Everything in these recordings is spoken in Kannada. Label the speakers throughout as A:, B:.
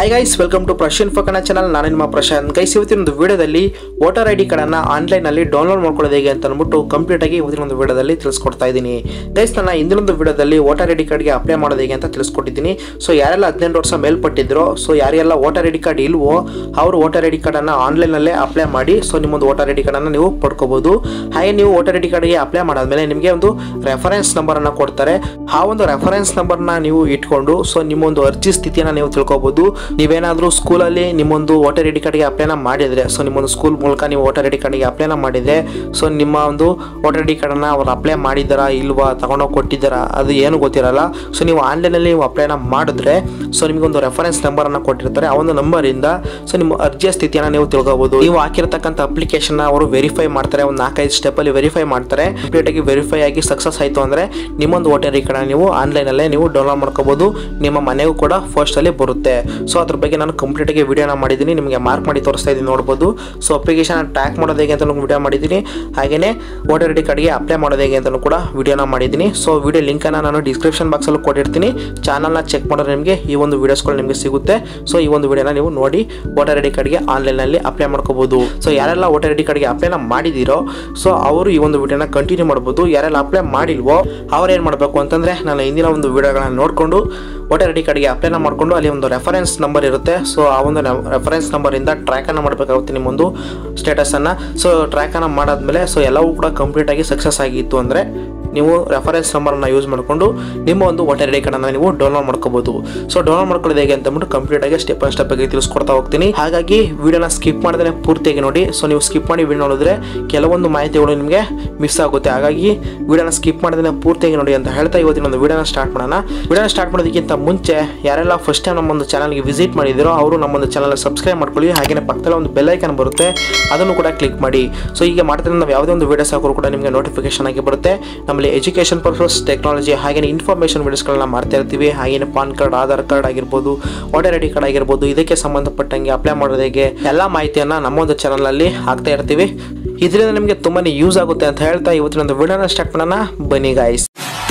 A: high guys welcome to Prashanth ಫಕನ ಚಾನಲ್ ನಾನು ನಿಮ್ಮ ಪ್ರಶಾಂತ್ ಗೈಸ್ ಇವತ್ತಿನ ಒಂದು ವಿಡಿಯೋದಲ್ಲಿ ವೋಟರ್ ಐ ಡಿ ಕಾರ್ಡನ್ನು ಆನ್ಲೈನಲ್ಲಿ ಡೌನ್ಲೋಡ್ ಮಾಡ್ಕೊಳ್ಳೋದು ಹೇಗೆ ಅಂತ ಅಂದ್ಬಿಟ್ಟು ಕಂಪ್ಲೀಟ್ ಆಗಿ ಇವತ್ತಿನ ಒಂದು ವಿಡಿಯೋದಲ್ಲಿ ತಿಳಿಸ್ಕೊಡ್ತಾ ಇದ್ದೀನಿ ಗೈಸ್ ನನ್ನ ಹಿಂದಿನೊಂದು ವಿಡಿಯೋದಲ್ಲಿ ವೋಟರ್ ಐ ಡಿ ಕಾರ್ಡ್ಗೆ ಅಪ್ಲೈ ಮಾಡೋದು ಹೇಗೆ ಅಂತ ತಿಳಿಸ್ಕೊಟ್ಟಿದ್ದೀನಿ ಸೊ ಯಾರೆಲ್ಲ ಹದಿನೆಂಟು ವರ್ಷ ಮೇಲ್ಪಟ್ಟಿದ್ರೋ ಸೊ ಯಾರೆಲ್ಲ ವೋಟರ್ ಐ ಡಿ ಕಾರ್ಡ್ ಇಲ್ವೋ ಅವರು ವೋಟರ್ ಐ ಡಿ ಕಾರ್ಡನ್ನು ಆನ್ಲೈನಲ್ಲೇ ಅಪ್ಲೈ ಮಾಡಿ ಸೊ ನಿಮ್ಮೊಂದು ವೋಟರ್ ಐ ಡಿ ಕಾರ್ಡನ್ನು ನೀವು ಪಡ್ಕೋಬಹುದು ಹಾಗೆ ನೀವು ವೋಟರ್ ಐ ಡಿ ಕಾರ್ಡ್ಗೆ ಅಪ್ಲೈ ಮಾಡಾದ್ಮೇಲೆ ನಿಮಗೆ ಒಂದು ರೆಫರೆನ್ಸ್ ನಂಬರನ್ನು ಕೊಡ್ತಾರೆ ಆ ಒಂದು ರೆಫರೆನ್ಸ್ ನಂಬರ್ನ ನೀವು ಇಟ್ಕೊಂಡು ಸೊ ನಿಮ್ಮೊಂದು ಅರ್ಜಿ ಸ್ಥಿತಿಯನ್ನು ನೀವು ತಿಳ್ಕೊಬೋದು ನೀವೇನಾದರೂ ಸ್ಕೂಲಲ್ಲಿ ನಿಮ್ಮೊಂದು ವೋಟರ್ ಐ ಡಿ ಕಾರ್ಡ್ಗೆ ಅಪ್ಲೈನ ಮಾಡಿದರೆ ಸೊ ನಿಮ್ಮೊಂದು ಸ್ಕೂಲ್ ಮೂಲಕ ನೀವು ವೋಟರ್ ಐ ಡಿ ಕಾರ್ಡ್ಗೆ ಅಪ್ಲೈನ ಮಾಡಿದರೆ ಸೊ ನಿಮ್ಮ ಒಂದು ವೋಟರ್ ಐ ಡಿ ಕಾರ್ಡನ್ನು ಅವ್ರು ಅಪ್ಲೈ ಮಾಡಿದ್ದಾರಾ ಇಲ್ವಾ ತಗೊಂಡೋಗಿ ಕೊಟ್ಟಿದ್ದಾರಾ ಅದು ಏನು ಗೊತ್ತಿರಲ್ಲ ಸೊ ನೀವು ಆನ್ಲೈನಲ್ಲಿ ನೀವು ಅಪ್ಲೈನ ಮಾಡಿದ್ರೆ ಸೊ ನಿಮಗೊಂದು ರೆಫರೆನ್ಸ್ ನಂಬರನ್ನು ಕೊಟ್ಟಿರ್ತಾರೆ ಆ ಒಂದು ನಂಬರಿಂದ ಸೊ ನಿಮ್ಮ ಅರ್ಜಿಯ ಸ್ಥಿತಿಯನ್ನು ನೀವು ತಿಳ್ಕೊಬೋದು ನೀವು ಹಾಕಿರ್ತಕ್ಕಂಥ ಅಪ್ಲಿಕೇಶನ್ ಅವರು ವೆರಿಫೈ ಮಾಡ್ತಾರೆ ಒಂದು ನಾಲ್ಕೈದು ಸ್ಟೆಪ್ಪಲ್ಲಿ ವೆರಿಫೈ ಮಾಡ್ತಾರೆ ಕಂಪ್ಲೀಟ್ ಆಗಿ ವೆರಿಫೈ ಆಗಿ ಸಕ್ಸಸ್ ಆಯಿತು ಅಂದರೆ ನಿಮ್ಮೊಂದು ವೋಟರ್ ಐ ಕಾರ್ಡ್ ನೀವು ಆನ್ಲೈನಲ್ಲೇ ನೀವು ಡೌನ್ಲೋಡ್ ಮಾಡ್ಕೋಬೋದು ನಿಮ್ಮ ಮನೆಗೂ ಕೂಡ ಫಸ್ಟಲ್ಲಿ ಬರುತ್ತೆ ಸೊ ಅದ್ರ ಬಗ್ಗೆ ನಾನು ಕಂಪ್ಲೀಟಾಗಿ ವಿಡಿಯೋನ ಮಾಡಿದ್ದೀನಿ ನಿಮಗೆ ಮಾರ್ಕ್ ಮಾಡಿ ತೋರಿಸ್ತಾ ಇದ್ದೀನಿ ನೋಡ್ಬೋದು ಸೊ ಅಪ್ಲಿಕೇಶನ್ ಟ್ರ್ಯಾಕ್ ಮಾಡೋದು ಹೇಗೆ ಅಂತ ವಿಡಿಯೋ ಮಾಡಿದ್ದೀನಿ ಹಾಗೆಯೇ ವೋಟರ್ ಐ ಡಿ ಕಾರ್ಡ್ಗೆ ಅಪ್ಲೈ ಮಾಡೋದು ಹೇಗೆ ಅಂತಲೂ ಕೂಡ ವಿಡಿಯೋನ ಮಾಡಿದ್ದೀನಿ ಸೊ ವಿಡಿಯೋ ಲಿಂಕನ್ನು ನಾನು ಡಿಸ್ಕ್ರಿಪ್ಷನ್ ಬಾಕ್ಸಲ್ಲಿ ಕೊಟ್ಟಿರ್ತೀನಿ ಚಾನಲ್ನ ಚೆಕ್ ಮಾಡಿದ್ರೆ ನಿಮಗೆ ಈ ಒಂದು ವಿಡಿಯೋಸ್ಗಳು ನಿಮಗೆ ಸಿಗುತ್ತೆ ಸೊ ಈ ಒಂದು ವಿಡಿಯೋನ ನೀವು ನೋಡಿ ವೋಟರ್ ಐ ಡಿ ಕಾರ್ಡ್ಗೆ ಆನ್ಲೈನಲ್ಲಿ ಅಪ್ಲೈ ಮಾಡ್ಕೋಬೋದು ಸೊ ಯಾರೆಲ್ಲ ವೋಟರ್ ಐ ಡಿ ಕಾರ್ಡ್ಗೆ ಅಪ್ಲೈನ ಮಾಡಿದ್ದೀರೋ ಸೊ ಅವರು ಈ ಒಂದು ವಿಡಿಯೋನ ಕಂಟಿನ್ಯೂ ಮಾಡ್ಬೋದು ಯಾರೆಲ್ಲ ಅಪ್ಲೈ ಮಾಡಿಲ್ವೋ ಅವ್ರು ಏನು ಮಾಡಬೇಕು ಅಂತಂದರೆ ನಾನು ಹಿಂದಿನ ಒಂದು ವಿಡಿಯೋಗಳನ್ನ ನೋಡಿಕೊಂಡು ವೋಟರ್ ಐ ಡಿ ಕಾರ್ಡ್ಗೆ ಅಪ್ಲೈನ ಮಾಡಿಕೊಂಡು ಅಲ್ಲಿ ಒಂದು ರೆಫರೆನ್ಸ್ ನಂಬರ್ ಇರುತ್ತೆ ಸೊ ಆ ಒಂದು ರೆಫರೆನ್ಸ್ ನಂಬರಿಂದ ಟ್ರ್ಯಾಕನ್ನು ಮಾಡಬೇಕಾಗುತ್ತೆ ನಿಮ್ಮೊಂದು ಸ್ಟೇಟಸನ್ನು ಸೊ ಟ್ರ್ಯಾಕನ್ನು ಮಾಡಾದ್ಮೇಲೆ ಸೊ ಎಲ್ಲವೂ ಕೂಡ ಕಂಪ್ಲೀಟಾಗಿ ಸಕ್ಸಸ್ ಆಗಿತ್ತು ಅಂದರೆ ನೀವು ರೆಫರೆನ್ಸ್ ನಂಬರನ್ನು ಯೂಸ್ ಮಾಡಿಕೊಂಡು ನಿಮ್ಮ ಒಂದು ವೋಟರ್ ಐ ಡಿ ಕಾರ್ಡನ್ನು ನೀವು ಡೌನ್ಲೋಡ್ ಮಾಡ್ಕೋಬೋದು ಸೊ ಡೌನ್ಲೋಡ್ ಮಾಡ್ಕೊಳ್ಳೋದು ಹೇಗೆ ಅಂತಂದ್ಬಿಟ್ಟು ಕಂಪ್ಲೀಟ್ ಆಗಿ ಸ್ಟೆಪ್ ಬೈ ಸ್ಟೆಪ್ ಆಗಿ ತಿಳಿಸ್ಕೊಡ್ತಾ ಹೋಗ್ತೀನಿ ಹಾಗಾಗಿ ವಿಡಿಯೋನ ಸ್ಕಿಪ್ ಮಾಡಿದ್ರೆ ಪೂರ್ತಿಯಾಗಿ ನೋಡಿ ಸೊ ನೀವು ಸ್ಕಿಪ್ ಮಾಡಿ ವಿಡಿಯೋ ನೋಡಿದ್ರೆ ಕೆಲವೊಂದು ಮಾಹಿತಿಗಳು ನಿಮಗೆ ಮಿಸ್ ಆಗುತ್ತೆ ಹಾಗಾಗಿ ವಿಡಿಯೋನ ಸ್ಕಿಪ್ ಮಾಡಿದ್ರೆ ಪೂರ್ತಿಯಾಗಿ ನೋಡಿ ಅಂತ ಹೇಳ್ತಾ ಇವತ್ತಿನ ಒಂದು ವಿಡಿಯೋನ ಸ್ಟಾರ್ಟ್ ಮಾಡೋಣ ವಿಡಿಯೋನ ಸ್ಟಾರ್ಟ್ ಮಾಡೋದಕ್ಕಿಂತ ಮುಂಚೆ ಯಾರೆಲ್ಲ ಫಸ್ಟ್ ಟೈಮ್ ನಮ್ಮೊಂದು ಚಾನಲ್ಗೆ ವಿಸಿಟ್ ಮಾಡಿದಿರೋ ಅವರು ನಮ್ಮೊಂದು ಚಾನಲ್ ಸಬ್ಸ್ಕ್ರೈಬ್ ಮಾಡ್ಕೊಳ್ಳಿ ಹಾಗೆಯೇ ಪಕ್ಕದಲ್ಲಿ ಒಂದು ಬೆಲ್ ಐಕನ್ ಬರುತ್ತೆ ಅದನ್ನು ಕೂಡ ಕ್ಲಿಕ್ ಮಾಡಿ ಸೊ ಈಗ ಮಾಡ್ತಾರೆ ನಾವು ಯಾವುದೇ ಒಂದು ವಿಡಿಯೋಸ್ ಹಾಕೋರು ಕೂಡ ನಿಮಗೆ ನೋಟಿಫಿಕೇಶನ್ ಆಗಿ ಬರುತ್ತೆ ನಮ್ಮಲ್ಲಿ ಎಜುಕೇಷನ್ ಪರ್ಪಸ್ ಟೆಕ್ನಾಲಜಿ ಹಾಗೆಯೇ ಇನ್ಫಾರ್ಮೇಷನ್ ವಿಡಿಯೋಸ್ಗಳನ್ನ ಮಾಡ್ತಾ ಇರ್ತೀವಿ ಹಾಗೆಯೇ ಪಾನ್ ಕಾರ್ಡ್ ಆಧಾರ್ ಕಾರ್ಡ್ ಆಗಿರ್ಬೋದು ವೋಟರ್ ಐ ಡಿ ಕಾರ್ಡ್ ಆಗಿರ್ಬೋದು ಇದಕ್ಕೆ ಸಂಬಂಧಪಟ್ಟಂಗೆ ಅಪ್ಲೈ ಮಾಡೋದು ಹೇಗೆ ಎಲ್ಲ ಮಾಹಿತಿಯನ್ನು ನಮ್ಮೊಂದು ಚಾನಲಲ್ಲಿ ಹಾಕ್ತಾ ಇರ್ತೀವಿ ಇದರಿಂದ ನಿಮಗೆ ತುಂಬಾ ಯೂಸ್ ಆಗುತ್ತೆ ಅಂತ ಹೇಳ್ತಾ ಇವತ್ತಿನ ಒಂದು ವಿಡಿಯೋನ ಸ್ಟಾರ್ಟ್ ಮಾಡೋಣ ಬನ್ನಿ ಗಾಯ್ಸ್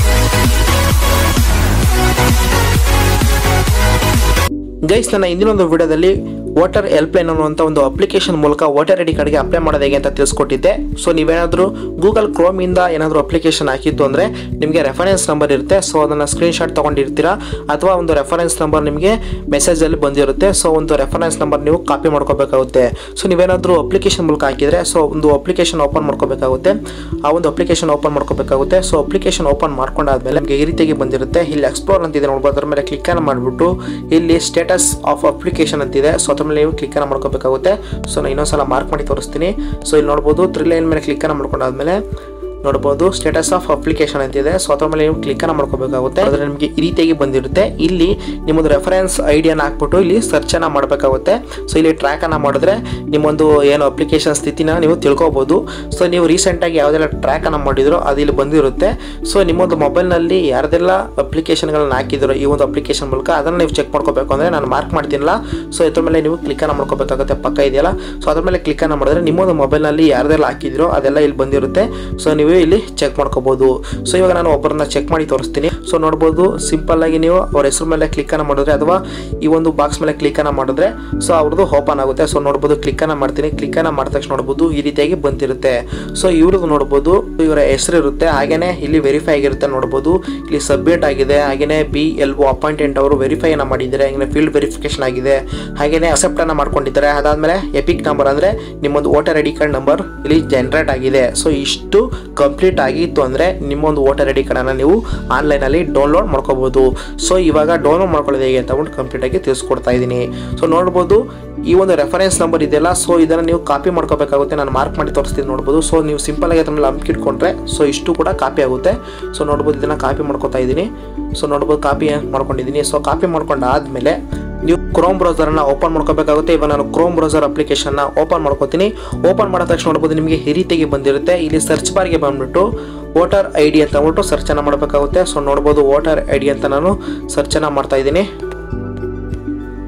A: ಗೈಸ್ ನನ್ನ ಹಿಂದಿನೊಂದು ವಿಡಿಯೋದಲ್ಲಿ ವೋಟರ್ ಹೆಲ್ಪ್ಲೈನ್ ಅನ್ನುವಂಥ ಒಂದು ಅಪ್ಲಿಕೇಶನ್ ಮೂಲಕ ವೋಟರ್ ಐ ಡಿ ಕಾರ್ಡ್ಗೆ ಅಪ್ಲೈ ಮಾಡೋದು ಹೇಗೆ ಅಂತ ತಿಳಿಸ್ಕೊಟ್ಟಿದ್ದೆ ಸೊ ನೀವೇನಾದರೂ ಗೂಗಲ್ ಕ್ರೋಮಿಂದ ಏನಾದರೂ ಅಪ್ಲಿಕೇಶನ್ ಹಾಕಿತ್ತು ಅಂದರೆ ನಿಮಗೆ ರೆಫರೆನ್ಸ್ ನಂಬರ್ ಇರುತ್ತೆ ಸೊ ಅದನ್ನು ಸ್ಕ್ರೀನ್ಶಾಟ್ ತೊಗೊಂಡಿರ್ತೀರಾ ಅಥವಾ ಒಂದು ರೆಫರೆನ್ಸ್ ನಂಬರ್ ನಿಮಗೆ ಮೆಸೇಜಲ್ಲಿ ಬಂದಿರುತ್ತೆ ಸೊ ಒಂದು ರೆಫರೆನ್ಸ್ ನಂಬರ್ ನೀವು ಕಾಪಿ ಮಾಡ್ಕೋಬೇಕಾಗುತ್ತೆ ಸೊ ನೀವೇನಾದರೂ ಅಪ್ಲಿಕೇಶನ್ ಮೂಲಕ ಹಾಕಿದರೆ ಸೊ ಒಂದು ಅಪ್ಲಿಕೇಶನ್ ಓಪನ್ ಮಾಡ್ಕೋಬೇಕಾಗುತ್ತೆ ಆ ಒಂದು ಅಪ್ಲಿಕೇಶನ್ ಓಪನ್ ಮಾಡ್ಕೋಬೇಕಾಗುತ್ತೆ ಸೊ ಅಪ್ಲಿಕೇಶನ್ ಓಪನ್ ಮಾಡ್ಕೊಂಡಾದ್ಮೇಲೆ ನಿಮಗೆ ಈ ರೀತಿಯಾಗಿ ಬಂದಿರುತ್ತೆ ಇಲ್ಲಿ ಎಕ್ಸ್ಪ್ಲೋರ್ ಅಂತಿದೆ ನೋಡ್ಬೋದು ಅದ್ರ ಮೇಲೆ ಕ್ಲಿಕ್ಕನ್ನು ಮಾಡಿಬಿಟ್ಟು ಇಲ್ಲಿ ಸ್ಟೇಟಸ್ ಆಫ್ ಅಪ್ಲಿಕೇಶನ್ ಅಂತಿದೆ ಸೊ ಅದ್ರ ಮೇಲೆ ನೀವು ಕ್ಲಿಕ್ಕನ್ನು ಮಾಡ್ಕೋಬೇಕಾಗುತ್ತೆ ಸೊ ನಾನು ಇನ್ನೊಂದ್ಸಲ ಮಾರ್ಕ್ ಮಾಡಿ ತೋರಿಸ್ತೀನಿ ಸೊ ಇಲ್ಲಿ ನೋಡ್ಬೋದು ತ್ರೀ ಲೈನ್ ಮೇಲೆ ಕ್ಲಿಕ್ಕನ್ನು ಮಾಡ್ಕೊಂಡಾದ್ಮೇಲೆ ನೋಡ್ಬೋದು ಸ್ಟೇಟಸ್ ಆಫ್ ಅಪ್ಲಿಕೇಶನ್ ಅಂತಿದೆ ಸೊ ಅದ್ರ ಮೇಲೆ ನೀವು ಕ್ಲಿಕ್ಕನ್ನು ಮಾಡ್ಕೋಬೇಕಾಗುತ್ತೆ ಅದ್ರ ನಿಮಗೆ ಈ ರೀತಿಯಾಗಿ ಬಂದಿರುತ್ತೆ ಇಲ್ಲಿ ನಿಮ್ಮೊಂದು ರೆಫರೆನ್ಸ್ ಐಡಿಯಾನ ಹಾಕ್ಬಿಟ್ಟು ಇಲ್ಲಿ ಸರ್ಚನ್ನು ಮಾಡಬೇಕಾಗುತ್ತೆ ಸೊ ಇಲ್ಲಿ ಟ್ರ್ಯಾಕನ್ನು ಮಾಡಿದ್ರೆ ನಿಮ್ಮೊಂದು ಏನು ಅಪ್ಲಿಕೇಶನ್ ಸ್ಥಿತಿನ ನೀವು ತಿಳ್ಕೊಬೋದು ಸೊ ನೀವು ರೀಸೆಂಟಾಗಿ ಯಾವುದೆಲ್ಲ ಟ್ರ್ಯಾಕನ್ನು ಮಾಡಿದ್ರೋ ಅದು ಇಲ್ಲಿ ಬಂದಿರುತ್ತೆ ಸೊ ನಿಮ್ಮೊಂದು ಮೊಬೈಲ್ನಲ್ಲಿ ಯಾರ್ದೆಲ್ಲ ಅಪ್ಲಿಕೇಶನ್ಗಳನ್ನ ಹಾಕಿದ್ರು ಈ ಒಂದು ಅಪ್ಲಿಕೇಶನ್ ಮೂಲಕ ಅದನ್ನು ನೀವು ಚೆಕ್ ಮಾಡ್ಕೋಬೇಕು ಅಂದರೆ ನಾನು ಮಾರ್ಕ್ ಮಾಡ್ತೀನಲ್ಲ ಸೊ ಇದ್ರ ಮೇಲೆ ನೀವು ಕ್ಲಿಕ್ಕನ್ನು ಮಾಡ್ಕೋಬೇಕಾಗುತ್ತೆ ಪಕ್ಕ ಇದೆಯಲ್ಲ ಸೊ ಅದ್ರ ಮೇಲೆ ಕ್ಲಿಕ್ಕನ್ನು ಮಾಡಿದ್ರೆ ನಿಮ್ಮೊಂದು ಮೊಬೈಲ್ನಲ್ಲಿ ಯಾರ್ದೆಲ್ಲ ಹಾಕಿದ್ರೋ ಅದೆಲ್ಲ ಇಲ್ಲಿ ಬಂದಿರುತ್ತೆ ಸೊ ನೀವು ಇಲ್ಲಿ ಚೆಕ್ ಮಾಡ್ಕೋಬಹುದು ಸೊ ಇವಾಗ ನಾನು ಒಬ್ಬರನ್ನ ಚೆಕ್ ಮಾಡಿ ತೋರಿಸ್ತೀನಿ ಸೊ ನೋಡ್ಬೋದು ಸಿಂಪಲ್ ಆಗಿ ನೀವು ಅವ್ರ ಹೆಸರು ಮೇಲೆ ಕ್ಲಿಕ್ ಅನ್ನ ಮಾಡಿದ್ರೆ ಅಥವಾ ಈ ಒಂದು ಬಾಕ್ಸ್ ಮೇಲೆ ಕ್ಲಿಕ್ ಅನ್ನ ಮಾಡಿದ್ರೆ ಸೊ ಅವ್ರದ್ದು ಓಪನ್ ಆಗುತ್ತೆ ಸೊ ನೋಡ್ಬೋದು ಕ್ಲಿಕ್ ಅನ್ನ ಮಾಡ್ತೀನಿ ಕ್ಲಿಕ್ ಅನ್ನ ಮಾಡಿದ ತಕ್ಷಣ ನೋಡ್ಬೋದು ಈ ರೀತಿಯಾಗಿ ಬಂದಿರುತ್ತೆ ಸೊ ಇವ್ರದ್ದು ನೋಡ್ಬೋದು ಇವರ ಹೆಸರು ಇರುತ್ತೆ ಹಾಗೇನೆ ಇಲ್ಲಿ ವೆರಿಫೈ ಆಗಿರುತ್ತೆ ನೋಡ್ಬೋದು ಇಲ್ಲಿ ಸಬ್ಮಿಟ್ ಆಗಿದೆ ಹಾಗೇನೆ ಬಿ ಎಲ್ ಒ ಅಪಾಯಿಂಟೆಂಟ್ ಅವರು ವೆರಿಫೈ ಅನ್ನ ಮಾಡಿದ್ದಾರೆ ಹಾಗೆ ಫೀಲ್ಡ್ ವೆರಿಫಿಕೇಶನ್ ಆಗಿದೆ ಹಾಗೇನೆ ಅಕ್ಸೆಪ್ಟ್ ಅನ್ನ ಮಾಡ್ಕೊಂಡಿದ್ದಾರೆ ಅದಾದ್ಮೇಲೆ ಎಪಿಕ್ ನಂಬರ್ ಅಂದ್ರೆ ನಿಮ್ಮೊಂದು voter I D card number ಇಲ್ಲಿ ಜನರೇಟ್ ಆಗಿದೆ ಸೊ ಇಷ್ಟು ಕಂಪ್ಲೀಟ್ ಆಗಿತ್ತು ಅಂದರೆ ನಿಮ್ಮೊಂದು ವೋಟರ್ ಐ ಡಿ ಕಾರ್ಡನ್ನು ನೀವು ಆನ್ಲೈನಲ್ಲಿ ಡೌನ್ಲೋಡ್ ಮಾಡ್ಕೋಬೋದು ಸೊ ಇವಾಗ ಡೌನ್ಲೋಡ್ ಮಾಡ್ಕೊಳ್ಳೋದು ಹೇಗೆ ಅಂತ ಅಂದ್ಬಿಟ್ಟು ಕಂಪ್ಲೀಟಾಗಿ ತಿಳಿಸ್ಕೊಡ್ತಾ ಇದ್ದೀನಿ ಸೊ ನೋಡ್ಬೋದು ಈ ಒಂದು ರೆಫರೆನ್ಸ್ ನಂಬರ್ ಇದೆಯಲ್ಲ ಸೊ ಇದನ್ನು ನೀವು ಕಾಪಿ ಮಾಡ್ಕೋಬೇಕಾಗುತ್ತೆ ನಾನು ಮಾರ್ಕ್ ಮಾಡಿ ತೋರಿಸ್ತೀನಿ ನೋಡ್ಬೋದು ಸೊ ನೀವು ಸಿಂಪಲ್ ಆಗಿ ಅದ್ರ ಮೇಲೆ ಅಂಕಿ ಇಟ್ಕೊಂಡ್ರೆ ಸೊ ಇಷ್ಟು ಕೂಡ ಕಾಪಿ ಆಗುತ್ತೆ ಸೊ ನೋಡ್ಬೋದು ಇದನ್ನು ಕಾಪಿ ಮಾಡ್ಕೊತಾ ಇದ್ದೀನಿ ಸೊ ನೋಡ್ಬೋದು ಕಾಪಿ ಮಾಡ್ಕೊಂಡಿದ್ದೀನಿ ಸೊ ಕಾಪಿ ಮಾಡ್ಕೊಂಡಾದ್ಮೇಲೆ ನೀವು ಕ್ರೋಮ್ ಬ್ರೌಸರನ್ನು ಓಪನ್ ಮಾಡ್ಕೋಬೇಕಾಗುತ್ತೆ ಇವಾಗ ನಾನು ಕ್ರೋಮ್ ಬ್ರೌಸರ್ ಅಪ್ಲಿಕೇಶನ್ನ ಓಪನ್ ಮಾಡ್ಕೋತೀನಿ ಓಪನ್ ಮಾಡಿದ ತಕ್ಷಣ ನೋಡ್ಬೋದು ನಿಮಗೆ ಈ ರೀತಿಯಾಗಿ ಬಂದಿರುತ್ತೆ ಇಲ್ಲಿ ಸರ್ಚ್ ಬಾರ್ಗೆ ಬಂದ್ಬಿಟ್ಟು ವೋಟರ್ ಐ ಡಿ ಅಂತ ಅಂದ್ಬಿಟ್ಟು ಸರ್ಚನ್ನು ಮಾಡಬೇಕಾಗುತ್ತೆ ಸೊ ನೋಡ್ಬೋದು ವೋಟರ್ ಐ ಡಿ ಅಂತ ನಾನು ಸರ್ಚನ್ನು ಮಾಡ್ತಾ ಇದ್ದೀನಿ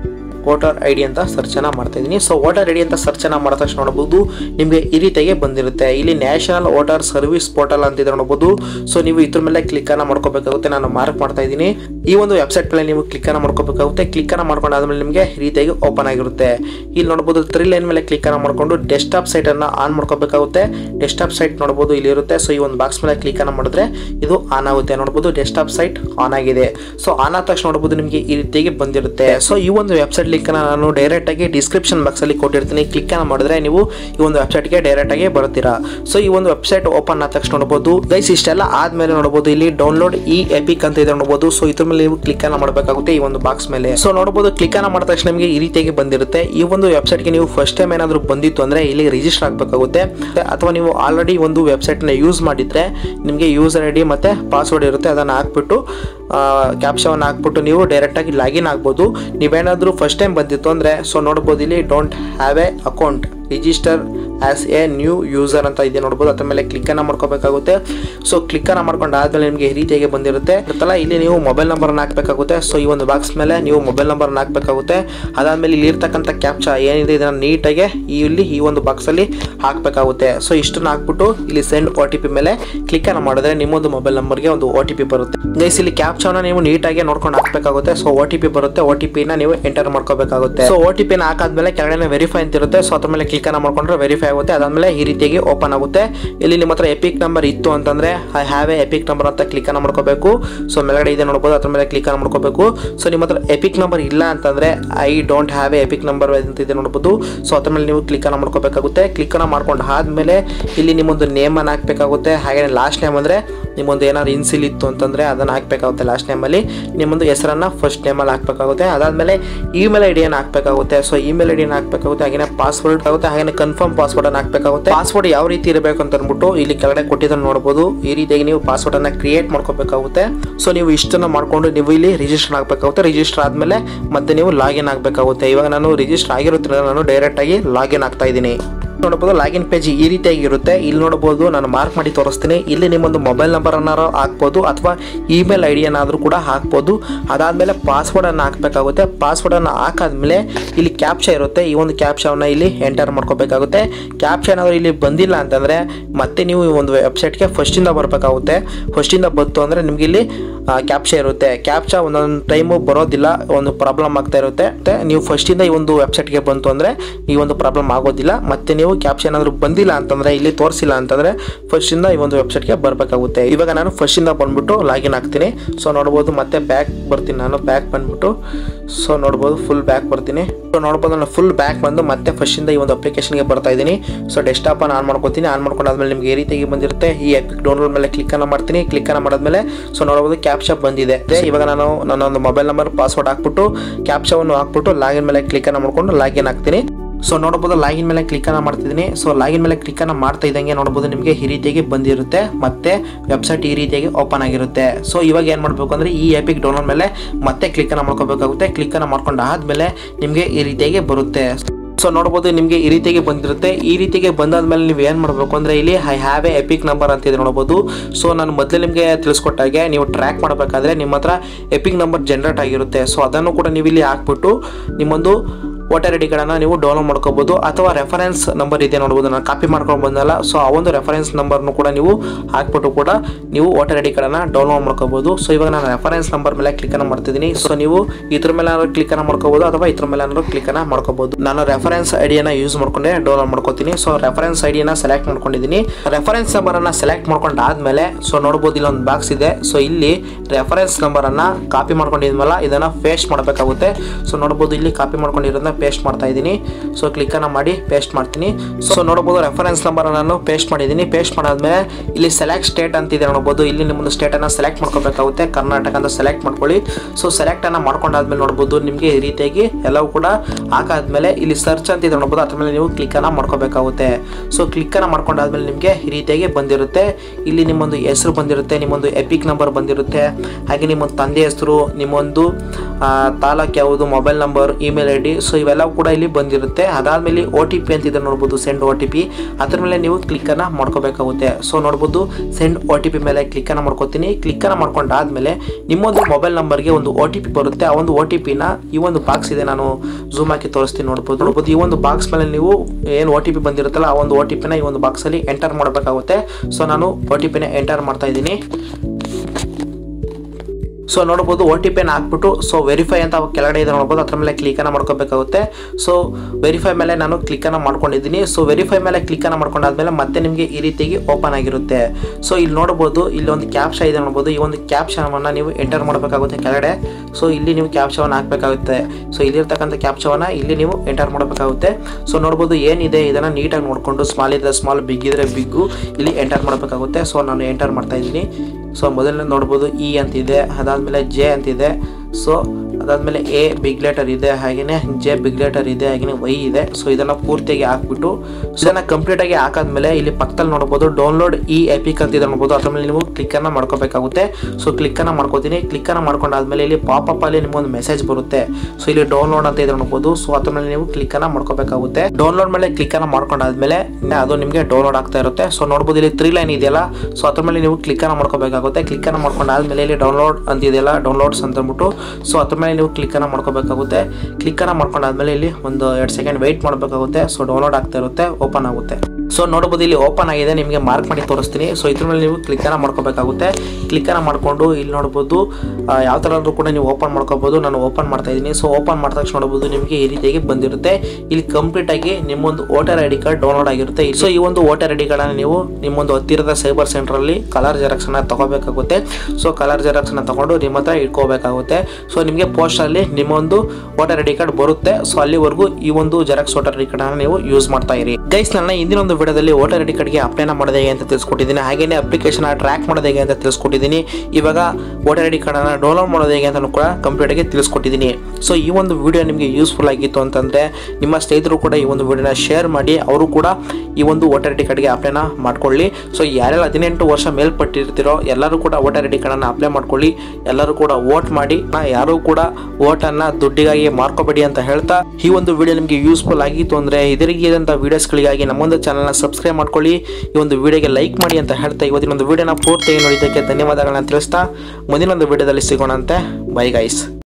A: ವೋಟರ್ ಐ ಡಿ ಅಂತ ಸರ್ಚನ್ನು ಮಾಡ್ತಾ ಇದ್ದೀನಿ ಸೊ ವೋಟರ್ ಐ ಡಿ ಅಂತ ಸರ್ಚನ್ನು ಮಾಡಿದ ತಕ್ಷಣ ನೋಡಬಹುದು ನಿಮಗೆ ಈ ರೀತಿಯಾಗಿ ಬಂದಿರುತ್ತೆ ಇಲ್ಲಿ ನ್ಯಾಷನಲ್ ವೋಟರ್ ಸರ್ವಿಸ್ ಪೋರ್ಟಲ್ ಅಂತ ಇದೆ ನೋಡಬಹುದು ಸೊ ನೀವು ಇದ್ರ ಮೇಲೆ ಕ್ಲಿಕ್ ಅನ್ನ ಮಾಡ್ಕೋಬೇಕಾಗುತ್ತೆ ನಾನು ಮಾರ್ಕ್ ಮಾಡ್ತಾ ಇದ್ದೀನಿ ಈ ಒಂದು ವೆಬ್ಸೈಟ್ ಮೇಲೆ ನೀವು ಕ್ಲಿಕ್ ಅನ್ನ ಮಾಡ್ಕೋಬೇಕಾಗುತ್ತೆ ಕ್ಲಿಕ್ ಅನ್ನ ಮಾಡ್ಕೊಂಡಾದ್ಮೇಲೆ ನಿಮಗೆ ಈ ರೀತಿಯಾಗಿ ಓಪನ್ ಆಗಿರುತ್ತೆ ಇಲ್ಲಿ ನೋಡಬಹುದು ತ್ರೀ ಲೈನ್ ಮೇಲೆ ಕ್ಲಿಕ್ ಅನ್ನ ಮಾಡ್ಕೊಂಡು ಡೆಸ್ಕ್ಟಾಪ್ ಸೈಟ್ ಅನ್ನ ಆನ್ ಮಾಡ್ಕೋಬೇಕಾಗುತ್ತೆ ಡೆಸ್ಕ್ಟಾಪ್ ಸೈಟ್ ನೋಡಬಹುದು ಇಲ್ಲಿ ಇರುತ್ತೆ ಸೊ ಈ ಒಂದು ಬಾಕ್ಸ್ ಮೇಲೆ ಕ್ಲಿಕ್ ಅನ್ನ ಮಾಡಿದ್ರೆ ಇದು ಆನ್ ಆಗುತ್ತೆ ನೋಡಬಹುದು ಡೆಸ್ಕ್ಟಾಪ್ ಸೈಟ್ ಆನ್ ಆಗಿದೆ ಸೊ ಆನ್ ಆದ ತಕ್ಷಣ ನೋಡಬಹುದು ನಿಮಗೆ ಈ ರೀತಿಯಾಗಿ ಬಂದಿರುತ್ತೆ ಸೊ ಈ ಒಂದು ವೆಬ್ಸೈಟ್ ಲಿಂಕ್ ನಾನು ಡೈರೆಕ್ಟ್ ಆಗಿ ಡಿಸ್ಕ್ರಿಪ್ಷನ್ ಬಾಕ್ಸ್ ಅಲ್ಲಿ ಕೊಟ್ಟಿರ್ತೀನಿ ಕ್ಲಿಕ್ ಅನ್ನ ಮಾಡಿದ್ರೆ ನೀವು ಈ ಒಂದು ವೆಬ್ಸೈಟ್ಗೆ ಡೈರೆಕ್ಟ್ ಆಗಿ ಬರ್ತೀರಾ ಸೊ ಈ ಒಂದು ವೆಬ್ಸೈಟ್ ಓಪನ್ ಆದ ತಕ್ಷಣ ನೋಡಬಹುದು ಗೈಸ್ ಇಷ್ಟೆಲ್ಲ ಆದ್ಮೇಲೆ ನೋಡಬಹುದು ಇಲ್ಲಿ ಡೌನ್ಲೋಡ್ ಈ ಎಪಿಕ್ ಅಂತ ಇದೆ ನೋಡಬಹುದು ಸೊ ಇದ್ರ ಮೇಲೆ ನೀವು ಕ್ಲಿಕ್ ಅನ್ನ ಮಾಡಬೇಕಾಗುತ್ತೆ ಈ ಒಂದು ಬಾಕ್ಸ್ ಮೇಲೆ ಸೊ ನೋಡಬಹುದು ಕ್ಲಿಕ್ ಅನ್ನ ಮಾಡಿದ ತಕ್ಷಣ ನಿಮಗೆ ಈ ರೀತಿಯಾಗಿ ಬಂದಿರುತ್ತೆ ಈ ಒಂದು ವೆಬ್ಸೈಟ್ಗೆ ನೀವು ಫಸ್ಟ್ ಟೈಮ್ ಏನಾದರೂ ಬಂದಿತ್ತು ಅಂದ್ರೆ ಇಲ್ಲಿ ರಿಜಿಸ್ಟರ್ ಆಗಬೇಕಾಗುತ್ತೆ ಅಥವಾ ನೀವು ಆಲ್ರೆಡಿ ಒಂದು ವೆಬ್ಸೈಟ್ನ ಯೂಸ್ ಮಾಡಿದ್ರೆ ನಿಮಗೆ ಯೂಸರ್ ಐ ಡಿ ಮತ್ತೆ ಪಾಸ್ವರ್ಡ್ ಇರುತ್ತೆ ಅದನ್ನು ಹಾಕ್ಬಿಟ್ಟು ಕ್ಯಾಪ್ಷವನ್ನು ಹಾಕ್ಬಿಟ್ಟು ನೀವು ಡೈರೆಕ್ಟಾಗಿ ಲಾಗಿನ್ ಆಗ್ಬೋದು ನೀವೇನಾದರೂ ಫಸ್ಟ್ ಟೈಮ್ ಬಂದಿತ್ತು ಅಂದರೆ ಸೊ ನೋಡ್ಬೋದು ಇಲ್ಲಿ don't have a account register as a new user ಅಂತ ಇದೆ ನೋಡ್ಬೋದು ಅದ್ರ ಮೇಲೆ ಕ್ಲಿಕ್ಕನ್ನು ಮಾಡ್ಕೋಬೇಕಾಗುತ್ತೆ ಸೊ ಕ್ಲಿಕ್ಕನ್ನು ಮಾಡ್ಕೊಂಡು ಆದಮೇಲೆ ನಿಮಗೆ ಈ ರೀತಿಯಾಗಿ ಬಂದಿರುತ್ತೆ ಇರುತ್ತಲ್ಲ ಇಲ್ಲಿ ನೀವು ಮೊಬೈಲ್ ನಂಬರ್ನ ಹಾಕಬೇಕಾಗುತ್ತೆ ಸೊ ಈ ಒಂದು ಬಾಕ್ಸ್ ಮೇಲೆ ನೀವು ಮೊಬೈಲ್ ನಂಬರ್ನ ಹಾಕಬೇಕಾಗುತ್ತೆ ಅದಾದಮೇಲೆ ಇಲ್ಲಿ ಇರ್ತಕ್ಕಂಥ ಕ್ಯಾಪ್ಚಾ ಏನಿದೆ ಇದನ್ನು ನೀಟಾಗಿ ಇಲ್ಲಿ ಈ ಒಂದು ಬಾಕ್ಸಲ್ಲಿ ಹಾಕಬೇಕಾಗುತ್ತೆ ಸೊ ಇಷ್ಟನ್ನು ಹಾಕ್ಬಿಟ್ಟು ಇಲ್ಲಿ ಸೆಂಡ್ ಒ ಟಿ ಪಿ ಮೇಲೆ ಕ್ಲಿಕ್ಕನ್ನು ಮಾಡಿದ್ರೆ ನಿಮ್ಮೊಂದು ಮೊಬೈಲ್ ನಂಬರ್ಗೆ ಒಂದು ಒ ಟಿ ಪಿ ಬರುತ್ತೆ ಗೈಸ್ ಇಲ್ಲಿ ಕ್ಯಾಪ್ಚಾನ ನೀವು ನೀಟಾಗಿ ನೋಡ್ಕೊಂಡು ಹಾಕಬೇಕಾಗುತ್ತೆ ಸೊ ಒ ಟಿ ಪಿ ಬರುತ್ತೆ ಒ ಟಿ ಪಿನ ನೀವು ಎಂಟರ್ ಮಾಡ್ಕೋಬೇಕಾಗುತ್ತೆ ಸೊ ಒ ಟಿ ಪಿನ ಹಾಕಾದ್ಮೇಲೆ ಕೆಳಗಡೆ ವೆರಿಫೈ ಅಂತ ಇರುತ್ತೆ ಸೊ ಅದ್ರ ಮೇಲೆ ಕ್ಲಿಕ್ ಅನ್ನ ಮಾಡ್ಕೊಂಡ್ರೆ ವೆರಿಫೈ ಆಗುತ್ತೆ ಅದಾದ್ಮೇಲೆ ಈ ರೀತಿಯಾಗಿ ಓಪನ್ ಆಗುತ್ತೆ ಇಲ್ಲಿ ನಿಮ್ಮ ಹತ್ರ ಎಪಿಕ್ ನಂಬರ್ ಇತ್ತು ಅಂತಂದ್ರೆ I have a EPIC number ಅಂತ ಕ್ಲಿಕ್ ಅನ್ನ ಮಾಡ್ಕೋಬೇಕು ಸೊ ಮೇಲ್ಗಡೆ ಇದೆ ನೋಡ್ಬೋದು ಅದ್ರ ಮೇಲೆ ಕ್ಲಿಕ್ ಅನ್ನ ಮಾಡ್ಕೋಬೇಕು ಸೊ ನಿಮ್ಮ ಹತ್ರ ಎಪಿಕ್ ನಂಬರ್ ಇಲ್ಲ ಅಂತಂದ್ರೆ I don't have a EPIC number ಅಂತ ಇದೆ ನೋಡ್ಬೋದು ಸೊ ಅದ್ರ ಮೇಲೆ ನೀವು ಕ್ಲಿಕ್ ಅನ್ನ ಮಾಡ್ಕೋಬೇಕಾಗುತ್ತೆ ಕ್ಲಿಕ್ ಅನ್ನ ಮಾಡ್ಕೊಂಡು ಆದ್ಮೇಲೆ ಇಲ್ಲಿ ನಿಮ್ಮೊಂದು ನೇಮ್ ಅನ್ನ ಹಾಕ್ಬೇಕಾಗುತ್ತೆ ಹಾಗೆ ಲಾಸ್ಟ್ ನೇಮ್ ಅಂದ್ರೆ ನಿಮ್ಮೊಂದು ಏನಾದ್ರು ಇನ್ಸಿಲ್ ಇತ್ತು ಅಂತಂದ್ರೆ ಅದನ್ನ ಹಾಕ್ಬೇಕಾಗುತ್ತೆ ಲಾಸ್ಟ್ ನೇಮಲ್ಲಿ ನಿಮ್ಮೊಂದು ಹೆಸರನ್ನ ಫಸ್ಟ್ ನೇಮಲ್ಲಿ ಹಾಕ್ಬೇಕಾಗುತ್ತೆ ಅದಾದ್ಮೇಲೆ ಇಮೇಲ್ ಐ ಡಿಯನ್ನು ಹಾಕ್ಬೇಕಾಗುತ್ತೆ ಸೊ ಇಮೇಲ್ ಐ ಡಿಯನ್ನು ಹಾಕ್ಬೇಕಾಗುತ್ತೆ ಹಾಗೆ ಪಾಸ್ವರ್ಡ್ ಆಗುತ್ತೆ ಹಾಗೆ ಕನ್ಫರ್ಮ್ ಪಾಸ್ವರ್ಡ್ ಅನ್ನು ಹಾಕ್ಬೇಕಾಗುತ್ತೆ ಪಾಸ್ವರ್ಡ್ ಯಾವ ರೀತಿ ಇರಬೇಕು ಅಂತ ಅಂದ್ಬಿಟ್ಟು ಇಲ್ಲಿ ಕೆಳಗಡೆ ಕೊಟ್ಟಿದ್ದನ್ನು ನೋಡಬಹುದು ಈ ರೀತಿಯಾಗಿ ನೀವು ಪಾಸ್ವರ್ಡ್ ಅನ್ನ ಕ್ರಿಯೇಟ್ ಮಾಡ್ಕೋಬೇಕಾಗುತ್ತೆ ಸೊ ನೀವು ಇಷ್ಟನ್ನ ಮಾಡ್ಕೊಂಡು ನೀವು ಇಲ್ಲಿ ರಿಜಿಸ್ಟರ್ ಆಗಬೇಕಾಗುತ್ತೆ ರಿಜಿಸ್ಟರ್ ಆದ್ಮೇಲೆ ಮತ್ತೆ ನೀವು ಲಾಗಿನ್ ಆಗಬೇಕಾಗುತ್ತೆ ಇವಾಗ ನಾನು ರಿಜಿಸ್ಟರ್ ಆಗಿರೋದ್ರಿಂದ ನಾನು ಡೈರೆಕ್ಟ್ ಆಗಿ ಲಾಗಿನ್ ಆಗ್ತಾ ಇದ್ದೀನಿ ನೋಡಬಹುದು ಲಾಗಿನ್ ಪೇಜ್ ಈ ರೀತಿಯಾಗಿ ಇರುತ್ತೆ ಇಲ್ಲಿ ನೋಡಬಹುದು ನಾನು ಮಾರ್ಕ್ ಮಾಡಿ ತೋರಿಸ್ತೀನಿ ಇಲ್ಲಿ ನಿಮ್ಮೊಂದು ಮೊಬೈಲ್ ನಂಬರ್ ಅನ್ನಾರು ಹಾಕ್ಬೋದು ಅಥವಾ ಇಮೇಲ್ ಐ ಡಿ ಏನಾದರೂ ಕೂಡ ಹಾಕ್ಬೋದು ಅದಾದಮೇಲೆ ಪಾಸ್ವರ್ಡ್ ಅನ್ನು ಹಾಕಬೇಕಾಗುತ್ತೆ ಪಾಸ್ವರ್ಡ್ ಅನ್ನು ಹಾಕಾದ್ಮೇಲೆ ಇಲ್ಲಿ ಕ್ಯಾಪ್ಚಾ ಇರುತ್ತೆ ಈ ಒಂದು ಕ್ಯಾಪ್ಚಾವನ್ನ ಇಲ್ಲಿ ಎಂಟರ್ ಮಾಡ್ಕೋಬೇಕಾಗುತ್ತೆ ಕ್ಯಾಪ್ಚಾ ಏನಾದರೂ ಇಲ್ಲಿ ಬಂದಿಲ್ಲ ಅಂತಂದರೆ ಮತ್ತೆ ನೀವು ಈ ಒಂದು ವೆಬ್ಸೈಟ್ಗೆ ಫಸ್ಟಿಂದ ಬರಬೇಕಾಗುತ್ತೆ ಫಸ್ಟಿಂದ ಬಂತು ಅಂದರೆ ನಿಮ್ಗೆ ಇಲ್ಲಿ ಕ್ಯಾಪ್ಚಾ ಇರುತ್ತೆ ಕ್ಯಾಪ್ಚಾ ಒಂದೊಂದು ಟೈಮು ಬರೋದಿಲ್ಲ ಒಂದು ಪ್ರಾಬ್ಲಮ್ ಆಗ್ತಾ ಇರುತ್ತೆ ಮತ್ತೆ ನೀವು ಫಸ್ಟಿಂದ ಈ ಒಂದು ವೆಬ್ಸೈಟ್ಗೆ ಬಂತು ಅಂದರೆ ಈ ಒಂದು ಪ್ರಾಬ್ಲಮ್ ಆಗೋದಿಲ್ಲ ಮತ್ತೆ ನೀವು ಕ್ಯಾಪ್ಚಾ ಏನಾದರೂ ಬಂದಿಲ್ಲ ಅಂತಂದರೆ ಇಲ್ಲಿ ತೋರಿಸಿಲ್ಲ ಅಂತಂದರೆ ಫಸ್ಟಿಂದ ಈ ಒಂದು ವೆಬ್ಸೈಟ್ಗೆ ಬರಬೇಕಾಗುತ್ತೆ ಇವಾಗ ನಾನು ಫಸ್ಟಿಂದ ಬಂದ್ಬಿಟ್ಟು ಲಾಗಿನ್ ಆಗ್ತೀನಿ ಸೊ ನೋಡ್ಬೋದು ಮತ್ತೆ ಬ್ಯಾಕ್ ಬರ್ತೀನಿ ನಾನು ಬ್ಯಾಕ್ ಬಂದ್ಬಿಟ್ಟು ಸೊ ನೋಡ್ಬೋದು ಫುಲ್ ಬ್ಯಾಕ್ ಬರ್ತೀನಿ ಸೊ ನೋಡ್ಬೋದು ನಾನು ಫುಲ್ ಬ್ಯಾಕ್ ಬಂದು ಮತ್ತೆ ಫಸ್ಟಿಂದ ಈ ಒಂದು ಅಪ್ಲಿಕೇಶನ್ಗೆ ಬರ್ತಾ ಇದ್ದೀನಿ ಸೊ ಡೆಸ್ಕ್ಟಾಪನ್ನು ಆನ್ ಮಾಡ್ಕೊತೀನಿ ಆನ್ ಮಾಡ್ಕೊಂಡಾದ್ಮೇಲೆ ನಿಮಗೆ ಈ ರೀತಿಯಾಗಿ ಬಂದಿರುತ್ತೆ ಈ ಎಪಿಕ್ ಡೌನ್ಲೋಡ್ ಮೇಲೆ ಕ್ಲಿಕ್ ಅನ್ನ ಮಾಡ್ತೀನಿ ಕ್ಲಿಕ್ ಅನ್ನ ಮಾಡಿದ್ಮೇಲೆ ಸೊ ನೋಡ್ಬೋದು ಕ್ಯಾಪ್ಚಾ ಬಂದಿದೆ ಇವಾಗ ನಾನು ನನ್ನೊಂದು ಮೊಬೈಲ್ ನಂಬರ್ ಪಾಸ್ವರ್ಡ್ ಹಾಕ್ಬಿಟ್ಟು ಕ್ಯಾಪ್ಚಾವನ್ನು ಹಾಕ್ಬಿಟ್ಟು ಲಾಗಿನ್ ಮೇಲೆ ಕ್ಲಿಕ್ ಅನ್ನ ಮಾಡ್ಕೊಂಡು ಲಾಗಿನ್ ಆಗ್ತೀನಿ ಸೊ ನೋಡಬಹುದು ಲಾಗಿನ್ ಮೇಲೆ ಕ್ಲಿಕ್ ಅನ್ನ ಮಾಡ್ತಿದ್ದೀನಿ ಸೊ ಲಾಗಿನ್ ಮೇಲೆ ಕ್ಲಿಕ್ ಅನ್ನ ಮಾಡ್ತಾ ಇದ್ದಂಗೆ ನೋಡಬಹುದು ನಿಮಗೆ ಈ ರೀತಿಯಾಗಿ ಬಂದಿರುತ್ತೆ ಮತ್ತೆ ವೆಬ್ಸೈಟ್ ಈ ರೀತಿಯಾಗಿ ಓಪನ್ ಆಗಿರುತ್ತೆ ಸೊ ಇವಾಗ ಏನು ಮಾಡಬೇಕು ಅಂದ್ರೆ ಈ ಆ್ಯಪಿಗೆ ಡೌನ್ಲೋಡ್ ಮೇಲೆ ಮತ್ತೆ ಕ್ಲಿಕ್ ಅನ್ನ ಮಾಡ್ಕೋಬೇಕಾಗುತ್ತೆ ಕ್ಲಿಕ್ ಅನ್ನ ಮಾಡ್ಕೊಂಡು ಆದ್ಮೇಲೆ ನಿಮಗೆ ಈ ರೀತಿಯಾಗಿ ಬರುತ್ತೆ ಸೊ ನೋಡ್ಬೋದು ನಿಮಗೆ ಈ ರೀತಿಯಾಗಿ ಬಂದಿರುತ್ತೆ ಈ ರೀತಿಗೆ ಬಂದಾದ್ಮೇಲೆ ನೀವು ಏನು ಮಾಡಬೇಕು ಅಂದರೆ ಇಲ್ಲಿ I have a EPIC number ಅಂತ ಇದೆ ನೋಡ್ಬೋದು ಸೊ ನಾನು ಮೊದಲೇ ನಿಮಗೆ ತಿಳಿಸ್ಕೊಟ್ಟಾಗೆ ನೀವು ಟ್ರ್ಯಾಕ್ ಮಾಡಬೇಕಾದ್ರೆ ನಿಮ್ಮ ಹತ್ರ ಎಪಿಕ್ ನಂಬರ್ ಜನ್ರೇಟ್ ಆಗಿರುತ್ತೆ ಸೊ ಅದನ್ನು ಕೂಡ ನೀವು ಇಲ್ಲಿ ಹಾಕ್ಬಿಟ್ಟು ನಿಮ್ಮೊಂದು ವೋಟರ್ ಐ ಡಿಗಳನ್ನು ನೀವು ಡೌನ್ಲೋಡ್ ಮಾಡ್ಕೋಬೋದು ಅಥವಾ ರೆಫರೆನ್ಸ್ ನಂಬರ್ ಇದೆ ನೋಡ್ಬೋದು ನಾನು ಕಾಪಿ ಮಾಡ್ಕೊಂಡು ಬಂದಲ್ಲ ಸೊ ಆ ಒಂದು ರೆಫರೆನ್ಸ್ ನಂಬರ್ನು ಕೂಡ ನೀವು ಹಾಕ್ಬಿಟ್ಟು ಕೂಡ ನೀವು ವೋಟರ್ ಐ ಡಿಗಳನ್ನು ಡೌನ್ಲೋಡ್ ಮಾಡ್ಕೋಬೋದು ಸೊ ಇವಾಗ ನಾನು ರೆಫರೆನ್ಸ್ ನಂಬರ್ ಮೇಲೆ ಕ್ಲಿಕ್ ಅನ್ನು ಮಾಡ್ತಿದ್ದೀನಿ ಸೊ ನೀವು ಇದ್ರ ಮೇಲೆ ಏನಾದ್ರು ಕ್ಲಿಕ್ ಅನ್ನು ಮಾಡ್ಕೋಬೋದು ಅಥವಾ ಇದ್ರ ಮೇಲೆ ಏನಾದ್ರು ಕ್ಲಿಕ್ ಅನ್ನು ಮಾಡ್ಕೋಬೋದು ನಾನು ರೆಫರೆನ್ಸ್ ಐಡಿಯನ್ನು ಯೂಸ್ ಮಾಡ್ಕೊಂಡೆ ಡೌನ್ಲೋಡ್ ಮಾಡ್ಕೋತೀನಿ ಸೊ ರೆಫರೆನ್ಸ್ ಐಡಿಯನ್ನು ಸೆಲೆಕ್ಟ್ ಮಾಡ್ಕೊಂಡಿದ್ದೀನಿ ರೆಫರೆನ್ಸ್ ನಂಬರನ್ನು ಸೆಲೆಕ್ಟ್ ಮಾಡ್ಕೊಂಡು ಆದ್ಮೇಲೆ ಸೊ ನೋಡ್ಬೋದು ಇಲ್ಲಿ ಒಂದು ಬಾಕ್ಸ್ ಇದೆ ಸೊ ಇಲ್ಲಿ ರೆಫರೆನ್ಸ್ ನಂಬರನ್ನು ಕಾಪಿ ಮಾಡ್ಕೊಂಡಿದ್ಮೇಲೆ ಇದನ್ನು ಪೇಸ್ಟ್ ಮಾಡಬೇಕಾಗುತ್ತೆ ಸೊ ನೋಡ್ಬೋದು ಇಲ್ಲಿ ಕಾಪಿ ಮಾಡ್ಕೊಂಡಿರೋದನ್ನ ಪೇಸ್ಟ್ ಮಾಡ್ತಾ ಇದ್ದೀನಿ ಸೊ ಕ್ಲಿಕ್ಕನ್ನು ಮಾಡಿ ಪೇಸ್ಟ್ ಮಾಡ್ತೀನಿ ಸೊ ನೋಡ್ಬೋದು ರೆಫರೆನ್ಸ್ ನಂಬರ್ ನಾನು ಪೇಸ್ಟ್ ಮಾಡಿದ್ದೀನಿ ಪೇಸ್ಟ್ ಮಾಡಾದ್ಮೇಲೆ ಇಲ್ಲಿ ಸೆಲೆಕ್ಟ್ ಸ್ಟೇಟ್ ಅಂತಿದೆ ನೋಡ್ಬೋದು ಇಲ್ಲಿ ನಿಮ್ಮೊಂದು ಸ್ಟೇಟನ್ನು ಸೆಲೆಕ್ಟ್ ಮಾಡ್ಕೋಬೇಕಾಗುತ್ತೆ ಕರ್ನಾಟಕ ಅಂತ ಸೆಲೆಕ್ಟ್ ಮಾಡ್ಕೊಳ್ಳಿ ಸೊ ಸೆಲೆಕ್ಟನ್ನು ಮಾಡ್ಕೊಂಡಾದ್ಮೇಲೆ ನೋಡ್ಬೋದು ನಿಮಗೆ ಈ ರೀತಿಯಾಗಿ ಎಲ್ಲವೂ ಕೂಡ ಹಾಕಾದ್ಮೇಲೆ ಇಲ್ಲಿ ಸರ್ಚ್ ಅಂತ ಇದೆ ನೋಡ್ಬೋದು ಅದ್ರ ಮೇಲೆ ನೀವು ಕ್ಲಿಕ್ಕನ್ನು ಮಾಡ್ಕೋಬೇಕಾಗುತ್ತೆ ಸೊ ಕ್ಲಿಕ್ಕನ್ನು ಮಾಡ್ಕೊಂಡಾದ್ಮೇಲೆ ನಿಮಗೆ ಈ ರೀತಿಯಾಗಿ ಬಂದಿರುತ್ತೆ ಇಲ್ಲಿ ನಿಮ್ಮೊಂದು ಹೆಸರು ಬಂದಿರುತ್ತೆ ನಿಮ್ಮೊಂದು ಎಪಿಕ್ ನಂಬರ್ ಬಂದಿರುತ್ತೆ ಹಾಗೆ ನಿಮ್ಮೊಂದು ತಂದೆ ಹೆಸರು ನಿಮ್ಮೊಂದು ತಾಲೂಕು ಯಾವುದು mobile number email I D so ಇವೆಲ್ಲ ಅವೆಲ್ಲ ಕೂಡ ಇಲ್ಲಿ ಬಂದಿರುತ್ತೆ ಅದಾದಮೇಲೆ ಒ ಟಿ ಪಿ ಅಂತಿದೆ ನೋಡ್ಬೋದು ಸೆಂಡ್ ಒ ಟಿ ಪಿ ಅದ್ರ ಮೇಲೆ ನೀವು ಕ್ಲಿಕ್ಕನ್ನು ಮಾಡ್ಕೋಬೇಕಾಗುತ್ತೆ ಸೊ ನೋಡ್ಬೋದು ಸೆಂಡ್ ಒ ಟಿ ಪಿ ಮೇಲೆ ಕ್ಲಿಕ್ಕನ್ನು ಮಾಡ್ಕೋತೀನಿ ಕ್ಲಿಕ್ಕನ್ನು ಮಾಡ್ಕೊಂಡಾದ್ಮೇಲೆ ನಿಮ್ಮೊಂದು ಮೊಬೈಲ್ ನಂಬರ್ಗೆ ಒಂದು ಒ ಟಿ ಪಿ ಬರುತ್ತೆ ಆ ಒಂದು ಒ ಟಿ ಪಿನ ಈ ಒಂದು ಬಾಕ್ಸ್ ಇದೆ ನಾನು ಝೂಮ್ ಹಾಕಿ ತೋರಿಸ್ತೀನಿ ನೋಡ್ಬೋದು ನೋಡ್ಬೋದು ಈ ಒಂದು ಬಾಕ್ಸ್ ಮೇಲೆ ನೀವು ಏನು ಒ ಟಿ ಪಿ ಬಂದಿರುತ್ತಲ್ಲ ಆ ಒಂದು ಒ ಟಿ ಪಿನ ಈ ಒಂದು ಬಾಕ್ಸಲ್ಲಿ ಎಂಟರ್ ಮಾಡಬೇಕಾಗುತ್ತೆ ಸೊ ನಾನು ಒ ಟಿ ಪಿನ ಎಂಟರ್ ಮಾಡ್ತಾ ಇದ್ದೀನಿ ಸೊ ನೋಡ್ಬೋದು ಒ ಟಿ ಪಿನ ಹಾಕ್ಬಿಟ್ಟು ಸೊ ವೆರಿಫೈ ಅಂತ ಕೆಳಗಡೆ ಇದೆ ನೋಡ್ಬೋದು ಅದ್ರ ಮೇಲೆ ಕ್ಲಿಕ್ಕನ್ನು ಮಾಡ್ಕೋಬೇಕಾಗುತ್ತೆ ಸೊ ವೆರಿಫೈ ಮೇಲೆ ನಾನು ಕ್ಲಿಕ್ಕನ್ನು ಮಾಡ್ಕೊಂಡಿದ್ದೀನಿ ಸೊ ವೆರಿಫೈ ಮೇಲೆ ಕ್ಲಿಕ್ಕನ್ನು ಮಾಡ್ಕೊಂಡಾದ್ಮೇಲೆ ಮತ್ತೆ ನಿಮಗೆ ಈ ರೀತಿಯಾಗಿ ಓಪನ್ ಆಗಿರುತ್ತೆ ಸೊ ಇಲ್ಲಿ ನೋಡ್ಬೋದು ಇಲ್ಲಿ ಒಂದು ಕ್ಯಾಪ್ಷಾ ಇದೆ ನೋಡ್ಬೋದು ಈ ಒಂದು ಕ್ಯಾಪ್ಷಾವನ್ನು ನೀವು ಎಂಟರ್ ಮಾಡಬೇಕಾಗುತ್ತೆ ಕೆಳಗಡೆ ಸೊ ಇಲ್ಲಿ ನೀವು ಕ್ಯಾಪ್ಷಾವನ್ನು ಹಾಕಬೇಕಾಗುತ್ತೆ ಸೊ ಇಲ್ಲಿರ್ತಕ್ಕಂಥ ಕ್ಯಾಪ್ಷಾವನ್ನು ಇಲ್ಲಿ ನೀವು ಎಂಟರ್ ಮಾಡಬೇಕಾಗುತ್ತೆ ಸೊ ನೋಡ್ಬೋದು ಏನಿದೆ ಇದನ್ನು ನೀಟಾಗಿ ನೋಡಿಕೊಂಡು ಸ್ಮಾಲ್ ಇದ್ರೆ ಸ್ಮಾಲ್ ಬಿಗ್ ಇದ್ರೆ ಬಿಗ್ಗು ಇಲ್ಲಿ ಎಂಟರ್ ಮಾಡಬೇಕಾಗುತ್ತೆ ಸೊ ನಾನು ಎಂಟರ್ ಮಾಡ್ತಾ ಇದ್ದೀನಿ ಸೊ ಮೊದಲನೇ ನೋಡ್ಬೋದು ಇ ಅಂತಿದೆ ಅದಾದಮೇಲೆ ಜೆ ಅಂತಿದೆ ಸೊ ಅದಾದಮೇಲೆ ಎ ಬಿಗ್ ಲೆಟರ್ ಇದೆ ಹಾಗೆಯೇ ಜೆ ಬಿಗ್ ಲೆಟರ್ ಇದೆ ಹಾಗೆಯೇ ವೈ ಇದೆ ಸೊ ಇದನ್ನು ಪೂರ್ತಿಯಾಗಿ ಹಾಕ್ಬಿಟ್ಟು ಇದನ್ನು ಕಂಪ್ಲೀಟಾಗಿ ಹಾಕಾದ್ಮೇಲೆ ಇಲ್ಲಿ ಪಕ್ಕದಲ್ಲಿ ನೋಡ್ಬೋದು ಡೌನ್ಲೋಡ್ ಈ ಎಪಿಕ್ ಅಂತಿದೆ ನೋಡ್ಬೋದು ಅದ್ರ ಮೇಲೆ ನೀವು ಕ್ಲಿಕ್ಕನ್ನು ಮಾಡ್ಕೋಬೇಕಾಗುತ್ತೆ ಸೊ ಕ್ಲಿಕ್ಕನ್ನು ಮಾಡ್ಕೋತೀನಿ ಕ್ಲಿಕ್ಕನ್ನು ಮಾಡ್ಕೊಂಡಾದ್ಮೇಲೆ ಇಲ್ಲಿ ಪಾಪಪ್ ಅಲ್ಲಿ ನಿಮ್ಗೊಂದು ಮೆಸೇಜ್ ಬರುತ್ತೆ ಸೊ ಇಲ್ಲಿ ಡೌನ್ಲೋಡ್ ಅಂತ ಇದೆ ನೋಡ್ಬೋದು ಸೊ ಅದ್ರ ಮೇಲೆ ನೀವು ಕ್ಲಿಕ್ಕನ್ನು ಮಾಡ್ಕೋಬೇಕಾಗುತ್ತೆ ಡೌನ್ಲೋಡ್ ಮೇಲೆ ಕ್ಲಿಕ್ಕನ್ನು ಮಾಡ್ಕೊಂಡಾದ್ಮೇಲೆ ಅದು ನಿಮಗೆ ಡೌನ್ಲೋಡ್ ಆಗ್ತಾ ಇರುತ್ತೆ ಸೊ ನೋಡ್ಬೋದು ಇಲ್ಲಿ ತ್ರೀ ಲೈನ್ ಇದೆಯಲ್ಲ ಸೊ ಅದ್ರ ಮೇಲೆ ನೀವು ಕ್ಲಿಕ್ಕನ್ನು ಮಾಡ್ಕೋಬೇಕಾಗುತ್ತೆ ಕ್ಲಿಕ್ಕನ್ನು ಮಾಡ್ಕೊಂಡಾದ್ಮೇಲೆ ಇಲ್ಲಿ ಡೌನ್ಲೋಡ್ ಅಂತಿದೆಯಲ್ಲ ಡೌನ್ಲೋಡ್ಸ್ ಅಂತ ಅಂದ್ಬಿಟ್ಟು ಸೊ ಅದ್ರ ಮೇಲೆ ನೀವು ಕ್ಲಿಕ್ಕನ್ನು ಮಾಡ್ಕೋಬೇಕಾಗುತ್ತೆ ಕ್ಲಿಕ್ಕನ್ನು ಮಾಡ್ಕೊಂಡಾದ್ಮೇಲೆ ಇಲ್ಲಿ ಒಂದು ಎರಡು ಸೆಕೆಂಡ್ ವೆಯ್ಟ್ ಮಾಡಬೇಕಾಗುತ್ತೆ ಸೊ ಡೌನ್ಲೋಡ್ ಆಗ್ತಾ ಇರುತ್ತೆ ಓಪನ್ ಆಗುತ್ತೆ ಸೊ ನೋಡ್ಬೋದು ಇಲ್ಲಿ ಓಪನ್ ಆಗಿದೆ ನಿಮಗೆ ಮಾರ್ಕ್ ಮಾಡಿ ತೋರಿಸ್ತೀನಿ ಸೊ ಇದ್ರ ಮೇಲೆ ನೀವು ಕ್ಲಿಕ್ಕನ್ನು ಮಾಡ್ಕೋಬೇಕಾಗುತ್ತೆ ಕ್ಲಿಕ್ಕನ್ನು ಮಾಡಿಕೊಂಡು ಇಲ್ಲಿ ನೋಡ್ಬೋದು ಆ, ಯಾವ ಥರ ಆದ್ರೂ ಕೂಡ ನೀವು ಓಪನ್ ಮಾಡ್ಕೋಬೋದು ನಾನು ಓಪನ್ ಮಾಡ್ತಾ ಇದ್ದೀನಿ ಸೊ ಓಪನ್ ಮಾಡಿದ ತಕ್ಷಣ ನೋಡ್ಬೋದು ನಿಮಗೆ ಈ ರೀತಿಯಾಗಿ ಬಂದಿರುತ್ತೆ ಇಲ್ಲಿ ಕಂಪ್ಲೀಟಾಗಿ ನಿಮ್ಮೊಂದು voter I D card download ಆಗಿರುತ್ತೆ ಸೊ ಈ ಒಂದು ವೋಟರ್ ಐ ಡಿ ಕಾರ್ಡನ್ನು ನೀವು ನಿಮ್ಮೊಂದು ಹತ್ತಿರದ ಸೈಬರ್ ಸೆಂಟ್ರಲ್ಲಿ ಕಲರ್ ಜೆರಾಕ್ಸನ್ನು ತಗೋಬೇಕಾಗುತ್ತೆ ಸೊ ಕಲರ್ ಜೆರಾಕ್ಸನ್ನು ತಗೊಂಡು ನಿಮ್ಮ ಹತ್ರ ಇಟ್ಕೋಬೇಕಾಗುತ್ತೆ ಸೊ ನಿಮಗೆ ಪೋಸ್ಟಲ್ಲಿ ನಿಮ್ಮೊಂದು ವೋಟರ್ ಐ ಡಿ ಕಾರ್ಡ್ ಬರುತ್ತೆ ಸೊ ಅಲ್ಲಿವರೆಗೂ ಈ ಒಂದು ಜೆರಾಕ್ಸ್ ವೋಟರ್ ಐ ಡಿ ಕಾರ್ಡನ್ನು ನೀವು ಯೂಸ್ ಮಾಡ್ತಾ ಇರಿ ಗೈಸ್ ನನ್ನ ಹಿಂದಿನ ಒಂದು ವಿಡಿಯೋದಲ್ಲಿ ವೋಟರ್ ಐ ಡಿ ಕಾರ್ಡ್ಗೆ ಅಪ್ಲೈನ ಮಾಡೋದು ಹೇಗೆ ಅಂತ ತಿಳಿಸ್ಕೊಟ್ಟಿದ್ದೀನಿ ಹಾಗೆಯೇ ಅಪ್ಲಿಕೇಶನ್ ಟ್ರ್ಯಾಕ್ ಮಾಡೋದು ಹೇಗೆ ಅಂತ ತಿಳಿಸ್ಕೊಟ್ಟಿದ್ದೀನಿ ಇವಾಗ ವೋಟರ್ ಐ ಡಿ ಕಾರ್ಡನ್ನು ಡೌನ್ಲೋಡ್ ಮಾಡೋದು ಹೇಗೆ ಅಂತ ಕೂಡ ಕಂಪ್ಲೀಟಾಗಿ ತಿಳಿಸ್ಕೊಟ್ಟಿದ್ದೀನಿ ಸೊ ಈ ಒಂದು ವಿಡಿಯೋ ನಿಮಗೆ ಯೂಸ್ಫುಲ್ ಆಗಿತ್ತು ಅಂತಂದರೆ ನಿಮ್ಮ ಸ್ನೇಹಿತರು ಕೂಡ ಈ ಒಂದು ವಿಡಿಯೋನ ಶೇರ್ ಮಾಡಿ ಅವರು ಕೂಡ ಈ ಒಂದು ವೋಟರ್ ಐ ಡಿ ಕಾರ್ಡ್ಗೆ ಅಪ್ಲೈನ ಮಾಡ್ಕೊಳ್ಳಿ ಸೊ ಯಾರೆಲ್ಲ ಹದಿನೆಂಟು ವರ್ಷ ಮೇಲ್ಪಟ್ಟಿರ್ತೀರೋ ಎಲ್ಲರೂ ಕೂಡ ವೋಟರ್ ಐ ಡಿ ಕಾರ್ಡನ್ನು ಅಪ್ಲೈ ಮಾಡ್ಕೊಳ್ಳಿ ಎಲ್ಲರೂ ಕೂಡ ವೋಟ್ ಮಾಡಿ ನಾ ಯಾರೂ ಕೂಡ ವೋಟನ್ನು ದುಡ್ಡಿಗಾಗಿ ಮಾರ್ಕೋಬೇಡಿ ಅಂತ ಹೇಳ್ತಾ ಈ ಒಂದು ವಿಡಿಯೋ ನಿಮಗೆ ಯೂಸ್ಫುಲ್ ಆಗಿತ್ತು ಅಂದರೆ ಇದರಿಗಿದಂಥ ವೀಡಿಯೋಸ್ಗಳಿಗಾಗಿ ನಮ್ಮೊಂದು ಚಾನಲ್ನ ಸಬ್ಸ್ಕ್ರೈಬ್ ಮಾಡ್ಕೊಳ್ಳಿ ಈ ಒಂದು ವಿಡಿಯೋಗೆ ಲೈಕ್ ಮಾಡಿ ಅಂತ ಹೇಳ್ತಾ ಇವತ್ತಿನ ಒಂದು ವಿಡಿಯೋನ ಪೂರ್ತಿಯಾಗಿ ನೋಡಿದ್ದಕ್ಕೆ ಧನ್ಯವಾದಗಳನ್ನ ತಿಳಿಸ್ತಾ ಮುಂದಿನ ಒಂದು ವಿಡಿಯೋದಲ್ಲಿ ಸಿಗೋಣಂತೆ ಬೈ ಗೈಸ್